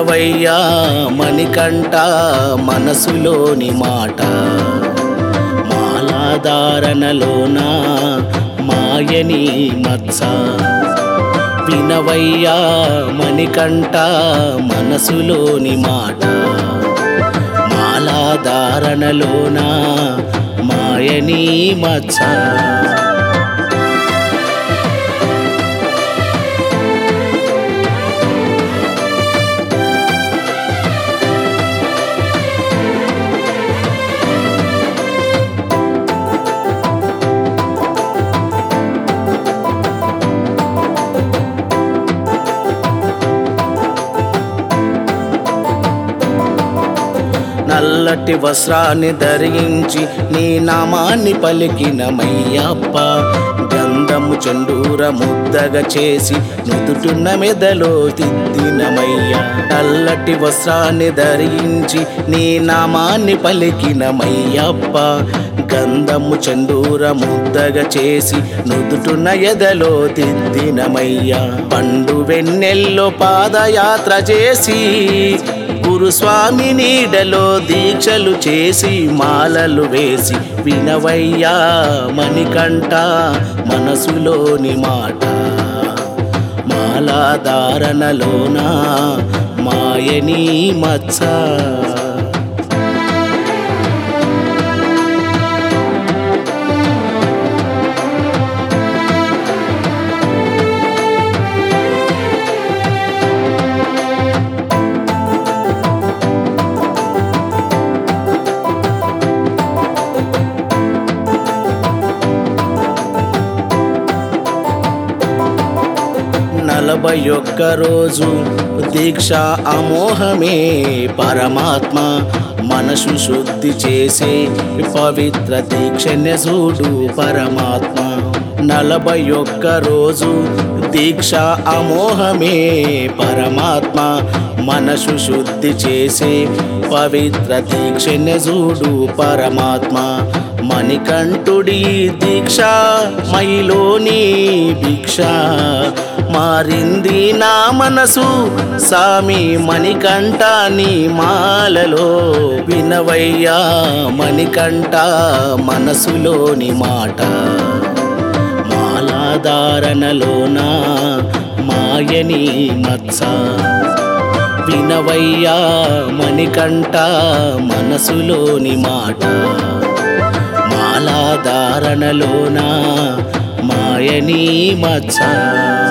వినవయ్యా మణికంట మనసులోని మాట మాలాధారణలోన మాయని మత్స వినవయ్యా మణికంట మనసులోని మాట మాలాధారణలోన మాయని మత్స నల్లటి వస్త్రాన్ని ధరించి నీ నామాన్ని పలికిన మయ్యప్ప గంధము చండూర ముద్దగా చేసి నుదుటున్న మెదలో తిద్దినమయ్య నల్లటి వస్త్రాన్ని ధరించి నీ నామాన్ని పలికిన మయ్యప్ప గంధము చండూర ముద్దగా చేసి నుదుటున్న ఎదలో తిద్దినమయ్య పండు వెన్నెల్లో పాదయాత్ర చేసి గురుస్వామి నీడలో దీక్షలు చేసి మాలలు వేసి వినవయ్యా మణికంట మనసులోని మాట మాలాధారణలోన మాయని మత్స నలభై ఒక్క రోజు దీక్ష అమోహమే పరమాత్మ మనసు శుద్ధి చేసే పవిత్ర దీక్షణ్య చూడు పరమాత్మ నలభై ఒక్క రోజు దీక్ష అమోహమే పరమాత్మ మనసు శుద్ధి చేసే పవిత్ర దీక్షణ్య చూడు పరమాత్మ మణికంఠుడి దీక్ష మైలోని భిక్ష మారింది నా మనసు సామి మణికంఠ నీ మాలలో వినవయ్యా మణికంఠ మనసులోని మాట మాలాధారణలోన మాయని మత్స వినవయ్యా మణికంఠ మనసులోని మాట మాలాధారణలోన మాయని మత్స